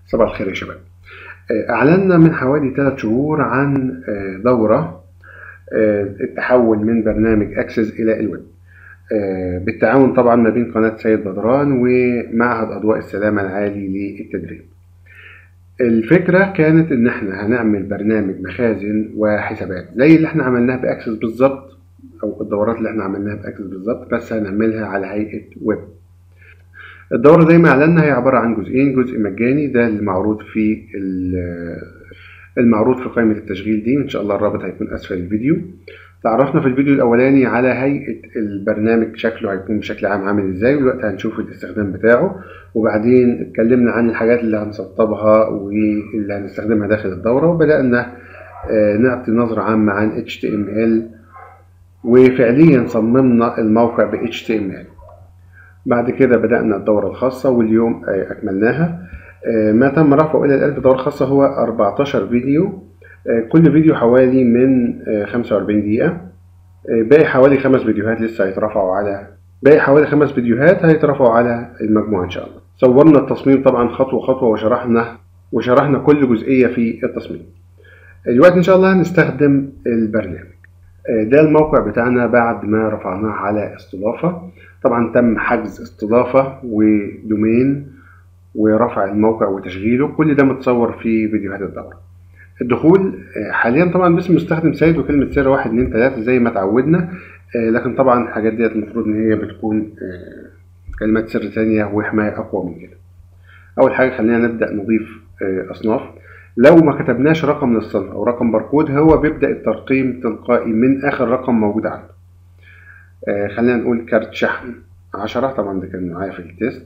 صباح الخير يا شباب أعلنا من حوالي ثلاث شهور عن دورة التحول من برنامج أكسس إلى الويب بالتعاون طبعا ما بين قناة سيد بدران ومعهد أضواء السلامة العالي للتدريب الفكرة كانت إن إحنا هنعمل برنامج مخازن وحسابات زي اللي إحنا عملناه بأكسس بالظبط أو الدورات اللي إحنا عملناها بأكسس بالظبط بس هنعملها على هيئة ويب الدورة زي ما أعلنا هي عبارة عن جزئين جزء مجاني ده المعروض في المعروض في قائمة التشغيل دي إن شاء الله الرابط هيكون أسفل الفيديو تعرفنا في الفيديو الأولاني على هيئة البرنامج شكله هيكون بشكل عام عامل إزاي ودلوقتي هنشوف الاستخدام بتاعه وبعدين اتكلمنا عن الحاجات اللي هنسطبها واللي هنستخدمها داخل الدورة وبدأنا نعطي نظرة عامة عن HTML وفعليا صممنا الموقع ب HTML بعد كده بدأنا الدورة الخاصة واليوم أكملناها ما تم رفعه إلى الآن في الدورة الخاصة هو 14 فيديو كل فيديو حوالي من 45 دقيقة باقي حوالي خمس فيديوهات لسه هيترفعوا على باقي حوالي خمس فيديوهات هيترفعوا على المجموعة إن شاء الله صورنا التصميم طبعا خطوة خطوة وشرحنا وشرحنا كل جزئية في التصميم دلوقتي إن شاء الله هنستخدم البرنامج ده الموقع بتاعنا بعد ما رفعناه على استضافة طبعا تم حجز استضافة ودومين ورفع الموقع وتشغيله كل ده متصور في فيديوهات الدورة الدخول حاليا طبعا باسم مستخدم سيد وكلمة سر واحد اتنين تلاتة زي ما اتعودنا لكن طبعا الحاجات ديت المفروض ان هي بتكون كلمات سر تانية وحماية أقوى من كده أول حاجة خلينا نبدأ نضيف أصناف لو ما كتبناش رقم للصنف أو رقم باركود هو بيبدأ الترقيم تلقائي من آخر رقم موجود عنده خلينا نقول كارت شحن عشرة طبعا ده كان معايا في التيست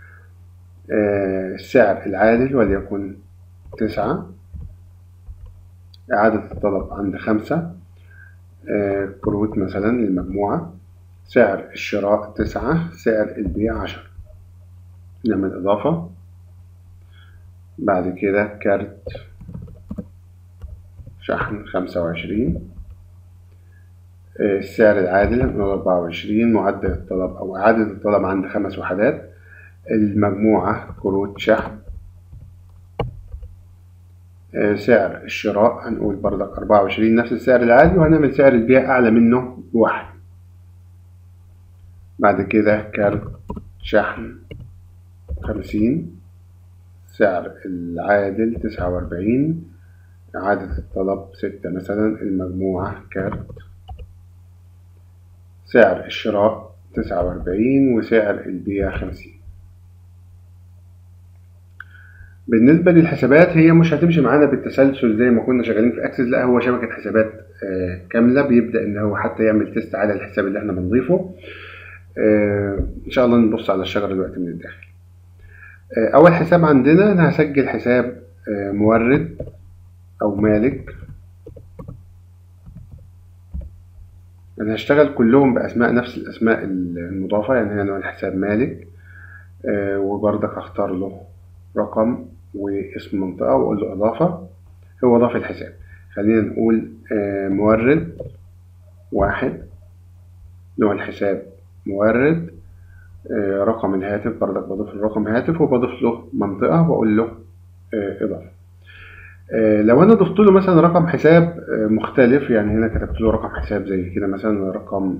السعر العادل وليكن تسعة إعادة الطلب عند خمسة كروت مثلا للمجموعة سعر الشراء تسعة سعر البيع عشرة نعمل إضافة بعد كده كارت شحن خمسة وعشرين السعر العادل هنقول أربعة وعشرين معدل الطلب أو إعادة الطلب عند خمس وحدات المجموعة كروت شحن سعر الشراء هنقول بردك أربعة وعشرين نفس السعر العادي وهنعمل سعر البيع أعلى منه بواحد بعد كده كارت شحن خمسين سعر العادل تسعة وأربعين إعادة الطلب ستة مثلا المجموعة كارت سعر الشراء تسعة وأربعين وسعر البيع خمسين بالنسبة للحسابات هي مش هتمشي معانا بالتسلسل زي ما كنا شغالين في اكسس لا هو شبكة حسابات كاملة بيبدأ ان هو حتى يعمل تيست على الحساب اللي احنا بنضيفه ان شاء الله نبص على الشجرة دلوقتي من الداخل اول حساب عندنا انا هسجل حساب مورد او مالك انا هشتغل كلهم باسماء نفس الاسماء المضافة يعني هنا الحساب مالك وبرضك هختار له رقم واسم منطقة وأقول له إضافة هو ضاف الحساب خلينا نقول مورد واحد نوع الحساب مورد رقم الهاتف برضك بضيف له رقم هاتف وبضيف له منطقة وأقول له إضافة لو أنا ضفت له مثلا رقم حساب مختلف يعني هنا كتبت له رقم حساب زي كده مثلا رقم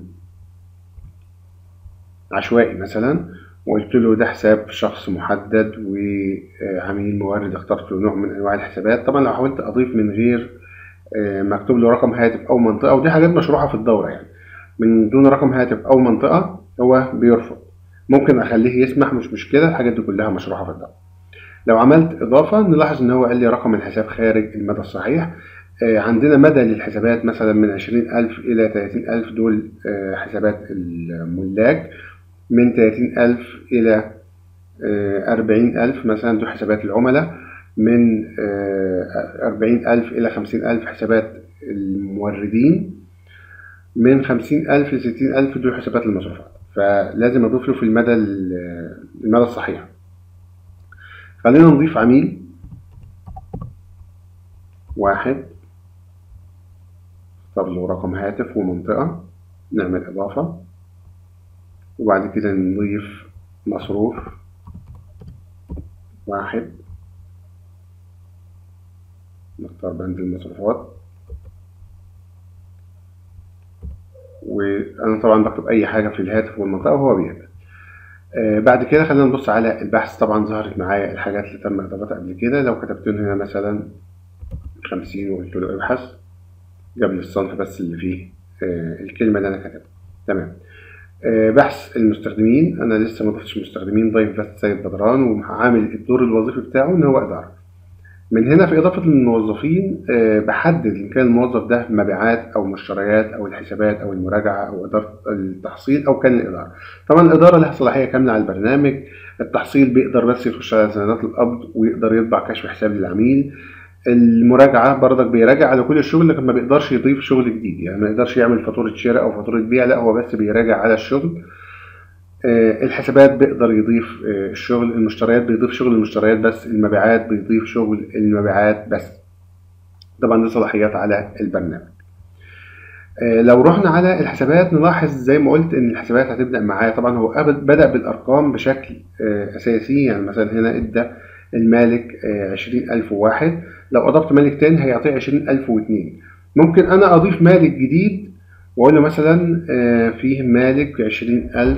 عشوائي مثلا وقلت له ده حساب شخص محدد وعميل مورد اخترت له نوع من انواع الحسابات طبعا لو حاولت اضيف من غير مكتوب له رقم هاتف او منطقه ودي حاجات مشروحه في الدوره يعني من دون رقم هاتف او منطقه هو بيرفض ممكن اخليه يسمح مش مشكله الحاجات دي كلها مشروحه في الدوره لو عملت اضافه نلاحظ ان هو قال لي رقم الحساب خارج المدى الصحيح عندنا مدى للحسابات مثلا من عشرين ألف إلى تلاتين ألف دول حسابات الملاك من تلاتين ألف إلى أربعين ألف مثلا دول حسابات العملاء من أربعين ألف إلى خمسين ألف حسابات الموردين من خمسين ألف لستين ألف دول حسابات المصروفات فلازم أضيف له في المدى المدى الصحيح خلينا نضيف عميل واحد اختار له رقم هاتف ومنطقة نعمل إضافة وبعد كده نضيف مصروف واحد نختار بند المصروفات وانا طبعا بكتب اي حاجه في الهاتف والمنطقه وهو بيقبل آه بعد كده خلينا نبص على البحث طبعا ظهرت معايا الحاجات اللي تم اضافتها قبل كده لو كتبت له هنا مثلا خمسين وقلت له ابحث جاب لي الصنف بس اللي فيه آه الكلمه اللي انا كاتبها تمام آه بحث المستخدمين انا لسه ما ضفتش مستخدمين ضيف بس سيد بدران وعامل الدور الوظيفي بتاعه ان هو اداره من هنا في إضافة الموظفين بحدد إن كان الموظف ده مبيعات أو مشتريات أو الحسابات أو المراجعة أو إدارة التحصيل أو كان الإدارة. طبعا الإدارة لها صلاحية كاملة على البرنامج، التحصيل بيقدر بس يخش على سندات القبض ويقدر يطبع كشف حساب للعميل. المراجعة برضك بيراجع على كل الشغل لكن ما بيقدرش يضيف شغل جديد، يعني ما يقدرش يعمل فاتورة شراء أو فاتورة بيع، لا هو بس بيراجع على الشغل. الحسابات بيقدر يضيف الشغل المشتريات بيضيف شغل المشتريات بس المبيعات بيضيف شغل المبيعات بس طبعا دي صلاحيات على البرنامج لو رحنا على الحسابات نلاحظ زي ما قلت ان الحسابات هتبدا معايا طبعا هو بدا بالارقام بشكل اساسي يعني مثلا هنا ادى المالك عشرين ألف واحد لو أضفت مالك تاني هيعطيه عشرين ألف واتنين ممكن أنا أضيف مالك جديد وأقول له مثلا فيه مالك عشرين ألف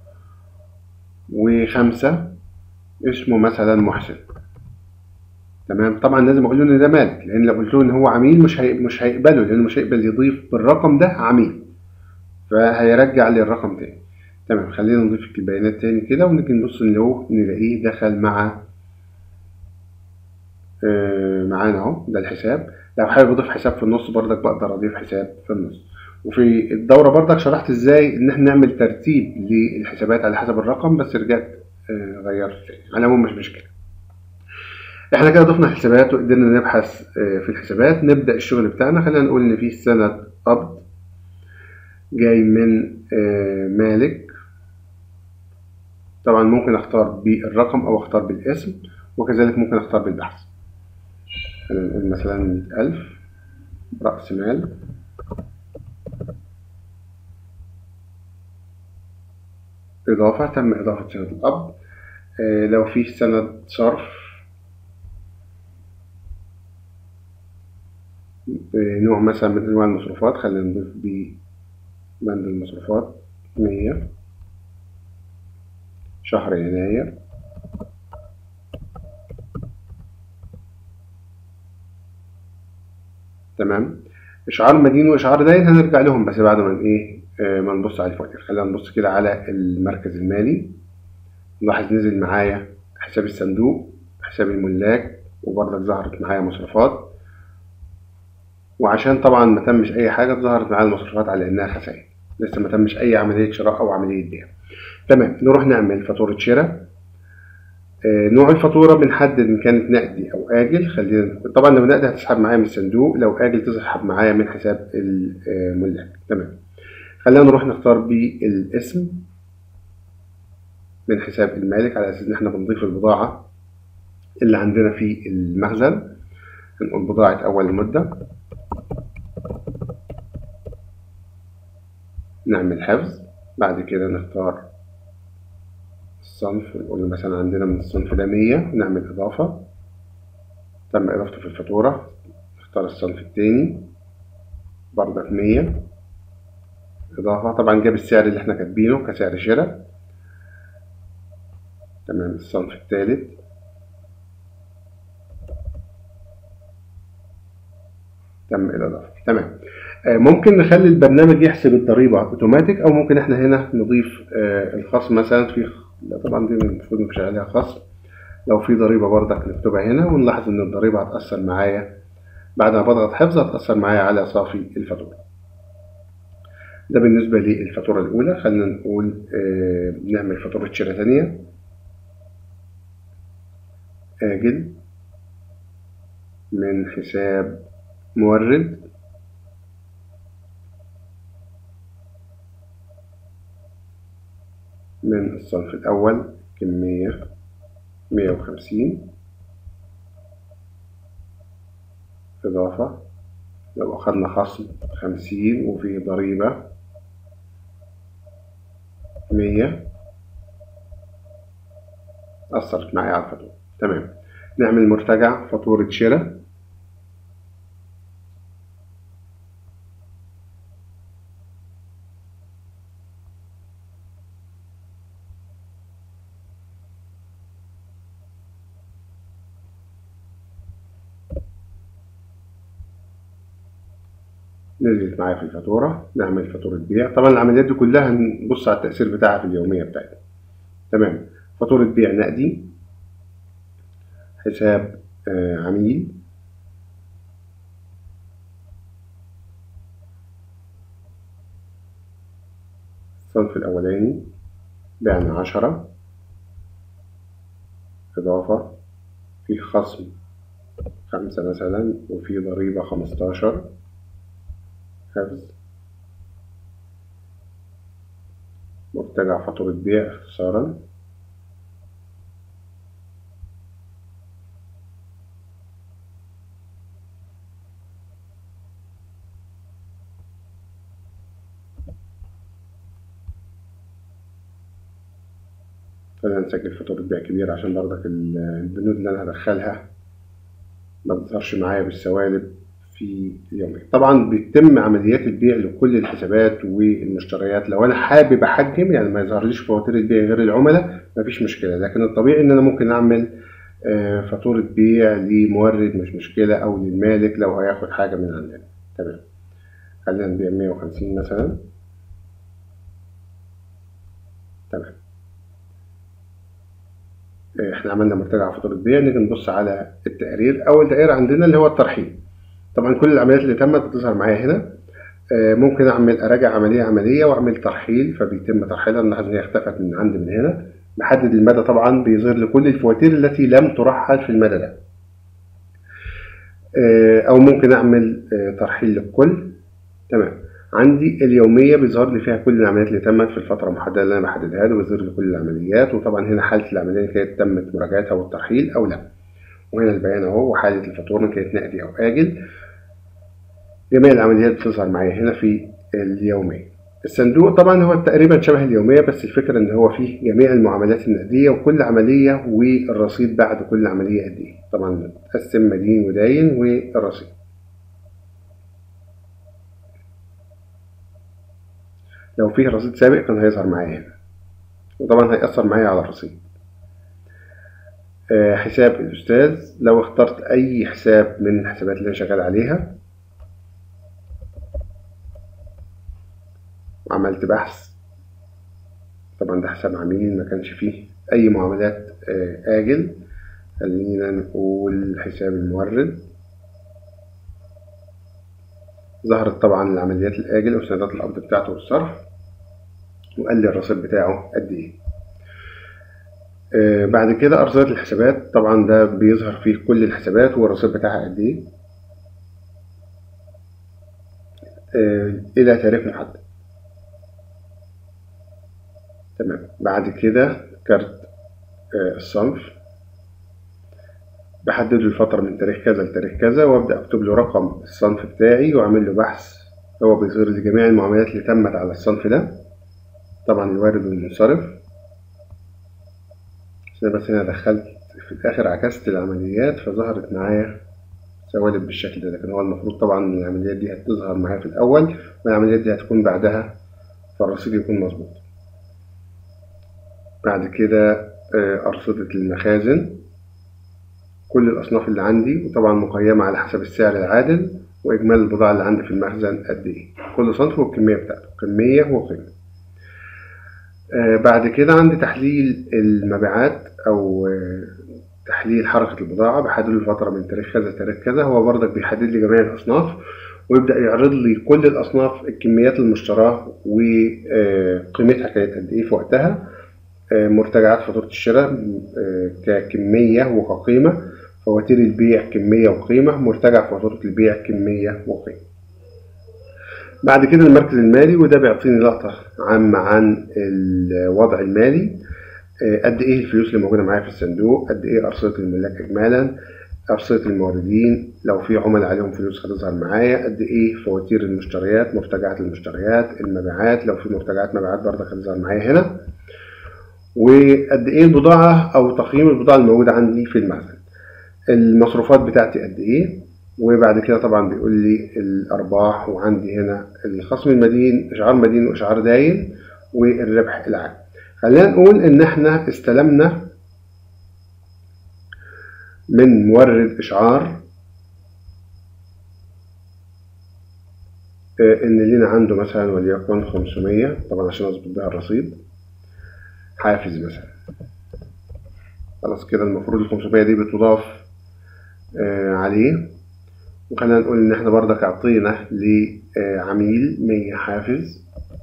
وخمسة اسمه مثلا محسن تمام طبعا لازم اقول له ان ده مالك لان لو قلت له ان هو عميل مش هي... مش هيقبله لانه مش هيقبل يضيف بالرقم ده عميل فهيرجع لي الرقم تاني تمام خلينا نضيف البيانات تاني كده ونيجي نبص نلاقوه نلاقيه دخل مع آه معانا اهو ده الحساب لو حابب اضيف حساب في النص بردك بقدر اضيف حساب في النص وفي الدورة بردك شرحت ازاي ان احنا نعمل ترتيب للحسابات على حسب الرقم بس رجعت آه غيرت تاني على العموم مش مشكلة احنا كده ضفنا حسابات وقدرنا نبحث آه في الحسابات نبدأ الشغل بتاعنا خلينا نقول ان في سند قبض جاي من آه مالك طبعا ممكن اختار بالرقم او اختار بالاسم وكذلك ممكن اختار بالبحث خلينا نقول مثلا مئة ألف رأس مال إضافة تم إضافة سند القبض آه لو في سند صرف آه نوع مثلا من أنواع المصروفات خلينا نضيف ببند المصروفات مية شهر يناير تمام إشعار مدين وإشعار داين هنرجع لهم بس بعد ما إيه ما نبص على الفواتير خلينا نبص كده على المركز المالي نلاحظ نزل معايا حساب الصندوق حساب الملاك وبرضك ظهرت معايا مصروفات وعشان طبعا ما تمش اي حاجه ظهرت معايا المصروفات على انها خسائر لسه ما تمش اي عمليه شراء او عمليه بيع تمام نروح نعمل فاتوره شراء آه نوع الفاتوره بنحدد ان كانت نقدي او اجل خلينا طبعا لو نقدي هتسحب معايا من الصندوق لو اجل تسحب معايا من حساب الملاك تمام خلينا نروح نختار بالاسم من حساب المالك على اساس ان احنا بنضيف البضاعة اللي عندنا في المخزن هنقول بضاعة اول المدة نعمل حفظ بعد كده نختار الصنف نقول مثلا عندنا من الصنف ده مية نعمل اضافة تم اضافته في الفاتورة نختار الصنف التاني بردك مية إضافة طبعا جاب السعر اللي احنا كاتبينه كسعر شراء تمام الصنف الثالث تم الإضافة تمام آه ممكن نخلي البرنامج يحسب الضريبة اوتوماتيك أو ممكن احنا هنا نضيف آه الخصم مثلا في لا طبعا دي المفروض مفيش عليها خصم لو في ضريبة بردك نكتبها هنا ونلاحظ إن الضريبة هتأثر معايا بعد ما بضغط حفظ هتأثر معايا على صافي الفاتورة ده بالنسبة للفاتورة الأولى خلينا نقول آه نعمل فاتورة شراء تانية آجل من حساب مورد من الصنف الأول كمية مية وخمسين إضافة لو أخدنا خصم خمسين وفي ضريبة مية أثرت معايا على الفاتورة تمام نعمل مرتجع فاتورة شراء نزلت معايا في الفاتورة نعمل فاتورة بيع طبعا العمليات دي كلها هنبص على التأثير بتاعها في اليومية بتاعتنا تمام فاتورة بيع نقدي حساب آه عميل الصنف الأولاني بعنا عشرة إضافة في خصم خمسة مثلا وفي ضريبة خمستاشر حفظ مرتجع فاتورة بيع اختصارا خلينا نسجل فاتورة بيع كبيرة عشان برضك البنود اللي أنا هدخلها ما تظهرش معايا بالسوالب في يومين طبعا بيتم عمليات البيع لكل الحسابات والمشتريات لو انا حابب احجم يعني ما يظهرليش فواتير البيع غير العملاء مفيش مشكله لكن الطبيعي ان انا ممكن اعمل فاتوره بيع لمورد مش مشكله او للمالك لو هياخد حاجه من عندنا تمام خلينا نبيع 150 مثلا تمام احنا عملنا مرتجع فاتوره بيع نيجي نبص على التقرير اول تقرير عندنا اللي هو الترحيل طبعا كل العمليات اللي تمت بتظهر معايا هنا ممكن اعمل اراجع عمليه عمليه واعمل ترحيل فبيتم ترحيلها نلاحظ ان هي اختفت من عندي من هنا بحدد المدى طبعا بيظهر لي كل الفواتير التي لم ترحل في المدى ده او ممكن اعمل ترحيل للكل تمام عندي اليومية بيظهر لي فيها كل العمليات اللي تمت في الفترة المحددة اللي أنا بحددها له بيظهر لي كل العمليات وطبعا هنا حالة العملية اللي كانت تمت مراجعتها والترحيل أو لا وهنا البيان أهو وحالة الفاتورة كانت نقدي أو آجل جميع العمليات بتظهر معايا هنا في اليومية الصندوق طبعا هو تقريبا شبه اليومية بس الفكرة إن هو فيه جميع المعاملات النقدية وكل عملية والرصيد بعد كل عملية قد إيه طبعا متقسم مدين وداين والرصيد لو فيه رصيد سابق كان هيظهر معايا هنا وطبعا هيأثر معايا على الرصيد أه حساب الأستاذ لو اخترت أي حساب من الحسابات اللي أنا شغال عليها وعملت بحث طبعا ده حساب عميل ما كانش فيه أي معاملات أه آجل خلينا نقول حساب المورد ظهرت طبعا العمليات الآجل وسندات القبض بتاعته والصرف وقال لي الرصيد بتاعه قد إيه آه بعد كده أرصدة الحسابات طبعا ده بيظهر فيه كل الحسابات والرصيد بتاعها قد إيه آه إلى تاريخ محدد تمام بعد كده كارت آه الصنف بحدد له الفترة من تاريخ كذا لتاريخ كذا وابدأ اكتب له رقم الصنف بتاعي واعمل له بحث هو بيظهر لي جميع المعاملات اللي تمت على الصنف ده طبعا الوارد والمنصرف عشان بس هنا دخلت في الآخر عكست العمليات فظهرت معايا سوالب بالشكل ده لكن هو المفروض طبعا العمليات دي هتظهر معايا في الأول والعمليات دي هتكون بعدها فالرصيد يكون مظبوط بعد كده أرصدة المخازن كل الأصناف اللي عندي وطبعا مقيمة على حسب السعر العادل وإجمالي البضاعة اللي عندي في المخزن قد إيه كل صنف والكمية بتاعته كمية وقيمة آه بعد كده عندي تحليل المبيعات أو آه تحليل حركة البضاعة بحدد له فترة من تاريخ كذا لتاريخ كذا هو برضك بيحدد لي جميع الأصناف ويبدأ يعرض لي كل الأصناف الكميات المشتراة وقيمتها كانت قد إيه في وقتها آه مرتجعات فاتورة الشراء ككمية وكقيمة فواتير البيع كمية وقيمة مرتجع فاتورة البيع كمية وقيمة بعد كده المركز المالي وده بيعطيني لقطة عامة عن الوضع المالي قد ايه الفلوس اللي موجودة معايا في الصندوق قد ايه أرصدة الملاك إجمالا أرصدة الموردين لو في عملاء عليهم فلوس هتظهر معايا قد ايه فواتير المشتريات مرتجعات المشتريات المبيعات لو في مرتجعات مبيعات برضك هتظهر معايا هنا وقد ايه البضاعة أو تقييم البضاعة الموجودة عندي في المخزن المصروفات بتاعتي قد ايه وبعد كده طبعا بيقول لي الارباح وعندي هنا الخصم المدين اشعار مدين واشعار داين والربح العام خلينا نقول ان احنا استلمنا من مورد اشعار آه، ان لينا عنده مثلا وليكن 500 طبعا عشان اظبط بيها الرصيد حافز مثلا خلاص كده المفروض ال 500 دي بتضاف آه، عليه وخلينا نقول ان احنا برضك اعطينا لعميل 100 حافز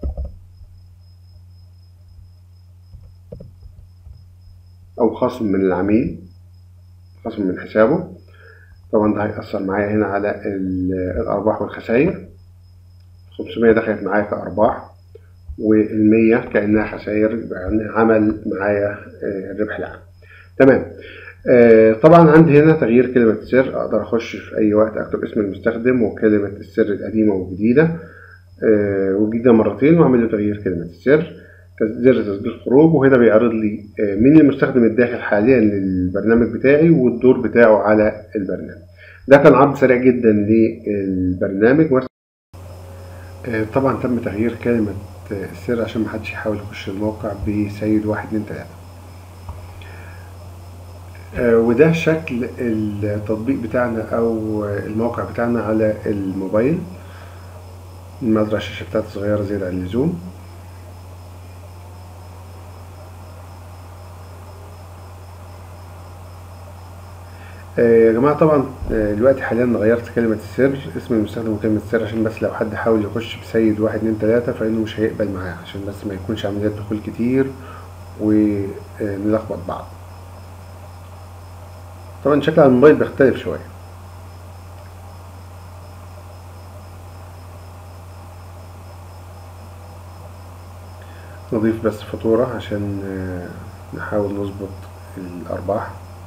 او خصم من العميل خصم من حسابه طبعا ده هيأثر معايا هنا على الأرباح والخسائر 500 دخلت معايا كأرباح والمية كأنها خسائر يعني عمل معايا الربح العام تمام آه طبعا عندي هنا تغيير كلمة السر أقدر أخش في أي وقت أكتب اسم المستخدم وكلمة السر القديمة والجديدة آه والجديدة مرتين وأعمل له تغيير كلمة السر زر تسجيل خروج وهنا بيعرض لي مين المستخدم الداخل حاليا للبرنامج بتاعي والدور بتاعه على البرنامج ده كان عرض سريع جدا للبرنامج طبعا تم تغيير كلمة السر عشان محدش يحاول يخش الموقع بسيد واحد اتنين تلاتة وده شكل التطبيق بتاعنا او الموقع بتاعنا على الموبايل المزرعة الشاشة بتاعتي صغيرة زيادة عن اللزوم يا جماعة طبعا دلوقتي حاليا غيرت كلمة السر اسم المستخدم وكلمة السر عشان بس لو حد حاول يخش بسيد واحد اتنين تلاتة فإنه مش هيقبل معاه عشان بس ما يكونش عمليات دخول كتير ونلخبط بعض طبعا شكل على الموبايل بيختلف شوية نضيف بس فاتورة عشان نحاول نظبط الأرباح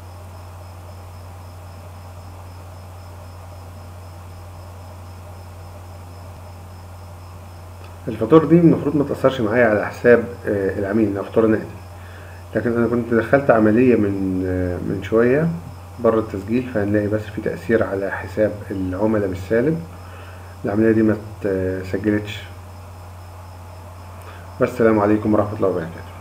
الفاتورة دي المفروض ما تأثرش معايا على حساب العميل انها فاتورة نقدي لكن انا كنت دخلت عملية من من شوية بره التسجيل فهنلاقي بس في تأثير على حساب العملاء بالسالب العملية دي ما تسجلتش والسلام عليكم ورحمة الله وبركاته